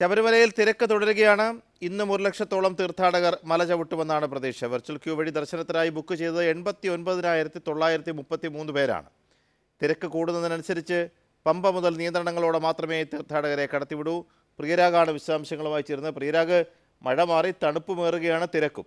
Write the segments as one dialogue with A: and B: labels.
A: ശബരിമലയിൽ തിരക്ക് തുടരുകയാണ് ഇന്നും ഒരു ലക്ഷത്തോളം തീർത്ഥാടകർ മല ചവിട്ടുമെന്നാണ് പ്രതീക്ഷ വെർച്വൽ ക്യൂ വഴി ദർശനത്തിനായി ബുക്ക് ചെയ്തത് എൺപത്തി ഒൻപതിനായിരത്തി തൊള്ളായിരത്തി മുപ്പത്തി മൂന്ന് പേരാണ് തിരക്ക് കൂടുന്നതിനനുസരിച്ച് പമ്പ മുതൽ നിയന്ത്രണങ്ങളോടെ മാത്രമേ തീർത്ഥാടകരെ കടത്തിവിടൂ പ്രിയരാഗാണ് വിശദാംശങ്ങളുമായി ചേർന്നത് പ്രിയരാഗ് മഴ മാറി തണുപ്പുമേറുകയാണ് തിരക്കും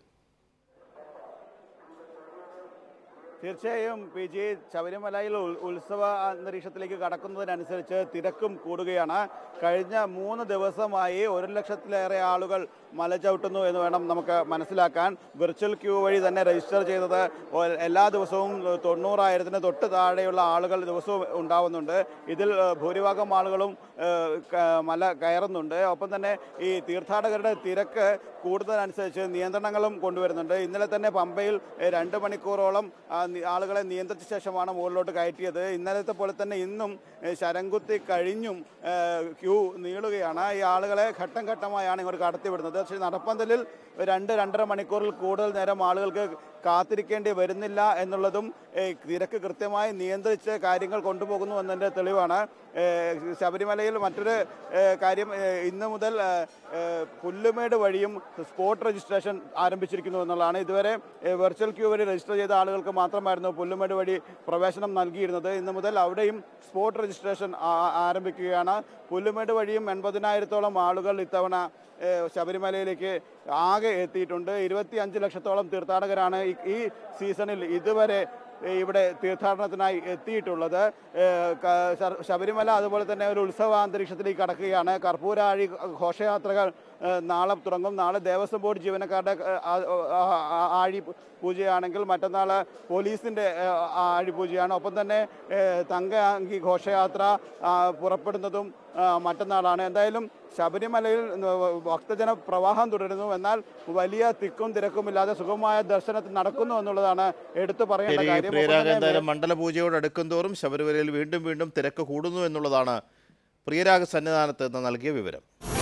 B: തീർച്ചയായും പി ജി ശബരിമലയിൽ ഉൽ- ഉത്സവ അന്തരീക്ഷത്തിലേക്ക് കടക്കുന്നതിനനുസരിച്ച് തിരക്കും കൂടുകയാണ് കഴിഞ്ഞ മൂന്ന് ദിവസമായി ഒരു ലക്ഷത്തിലേറെ ആളുകൾ മല ചവിട്ടുന്നു എന്ന് വേണം നമുക്ക് മനസ്സിലാക്കാൻ വിർച്വൽ ക്യൂ വഴി തന്നെ രജിസ്റ്റർ ചെയ്തത് ഒ- എല്ലാ ദിവസവും തൊണ്ണൂറായിരത്തിന് തൊട്ട് താഴെയുള്ള ആളുകൾ ദിവസവും ഉണ്ടാവുന്നുണ്ട് ഇതിൽ ഏഹ്, ഭൂരിഭാഗം ആളുകളും ഏഹ്, ക- മല കയറുന്നുണ്ട് ഒപ്പം തന്നെ ഈ തീർത്ഥാടകരുടെ തിരക്ക് കൂടുന്നതിനനുസരിച്ച് നിയന്ത്രണങ്ങളും കൊണ്ടുവരുന്നുണ്ട് ഇന്നലെ തന്നെ പമ്പയിൽ ഏഹ്, രണ്ട് മണിക്കൂറോളം ആ, നി- ആളുകളെ നിയന്ത്രിച്ച ശേഷമാണ് മുകളിലോട്ട് കയറ്റിയത് ഇന്നലത്തെ പോലെ തന്നെ ഇന്നും ഏഹ്, ശരംകുത്തി കഴിഞ്ഞും ഏഹ്, ക്യൂ നീളുകയാണ് ഈ ആളുകളെ ഘട്ടം ഘട്ടമായാണ് ഇങ്ങോട്ട് കടത്തിവിടുന്നത് പക്ഷേ നടപ്പന്തലിൽ രണ്ട് രണ്ടര മണിക്കൂറിൽ കൂടുതൽ നേരം ആളുകൾക്ക് കാത്തിരിക്കേണ്ടി വരുന്നില്ല എന്നുള്ളതും ഏഹ്, തിരക്ക് കൃത്യമായി നിയന്ത്രിച്ച് കാര്യങ്ങൾ കൊണ്ടുപോകുന്നു എന്നതിൻ്റെ തെളിവാണ് ഏഹ്, ശബരിമലയിൽ മറ്റൊരു ഏഹ്, കാര്യം ഏഹ്, ഇന്ന് മുതൽ ഏഹ്, ഏഹ്, പുല്ലുമേട് വഴിയും സ്പോട്ട് രജിസ്ട്രേഷൻ ആരംഭിച്ചിരിക്കുന്നു എന്നുള്ളതാണ് ഇതുവരെ ഏഹ്, വെർച്വൽ ക്യൂ വഴി രജിസ്റ്റർ ചെയ്ത ആളുകൾക്ക് മാത്രമായിരുന്നു പുല്ലുമേട് വഴി പ്രവേശനം നൽകിയിരുന്നത് ഇന്ന് മുതൽ അവിടെയും സ്പോട്ട് രജിസ്ട്രേഷൻ ആ- ആരംഭിക്കുകയാണ് പുല്ലുമേട് വഴിയും എൺപതിനായിരത്തോളം ആളുകൾ ഇത്തവണ ഏഹ്, ശബരിമലയിലേക്ക് ആകെ എത്തിയിട്ടുണ്ട് ഇരുപത്തി അഞ്ച് ലക്ഷത്തോളം തീർത്ഥാടകരാണ് ഈ- ഈ സീസണിൽ ഇതുവരെ ഏഹ്, ഇവിടെ തീർത്ഥാടനത്തിനായി എത്തിയിട്ടുള്ളത് ഏഹ്, ക- ശ- ശബരിമല അതുപോലെ തന്നെ ഒരു ഉത്സവ അന്തരീക്ഷത്തിലേക്ക് കടക്കുകയാണ് കർപ്പൂരാഴി ഘോഷയാത്രകൾ ഏഹ്, നാളെ തുടങ്ങും നാളെ ദേവസ്വം ബോർഡ് ജീവനക്കാരുടെ ഏഹ്, ആ- ആ- ആ- ആഴി പൂജയാണെങ്കിൽ മറ്റന്നാൾ പോലീസിൻ്റെ ഏഹ്, ആഴി പൂജയാണ് ഒപ്പം തന്നെ ഏഹ്, തങ്കഅങ്കി ഘോഷയാത്ര ആ, പുറപ്പെടുന്നതും ആ, മറ്റന്നാളാണ് എന്തായാലും ശബരിമലയിൽ ഭക്തജന പ്രവാഹം തുടരുന്നു എന്നാൽ വലിയ തിക്കും തിരക്കുമില്ലാതെ സുഗമമായ ദർശനത്തിൽ നടക്കുന്നു എന്നുള്ളതാണ് എടുത്തു പറയേണ്ട
A: ശരി
B: കാര്യം ഒപ്പം
A: പ്രിയരാഗ്
B: തന്നെ
A: എന്തായാലും മണ്ഡലപൂജയോട് അടുക്കുംതോറും ശബരിമലയിൽ വീണ്ടും വീണ്ടും തിരക്ക് കൂടുന്നു എന്നുള്ളതാണ് പ്രിയരാഗ് സന്നിധാനത്ത് നിന്ന് നൽകിയ വിവരം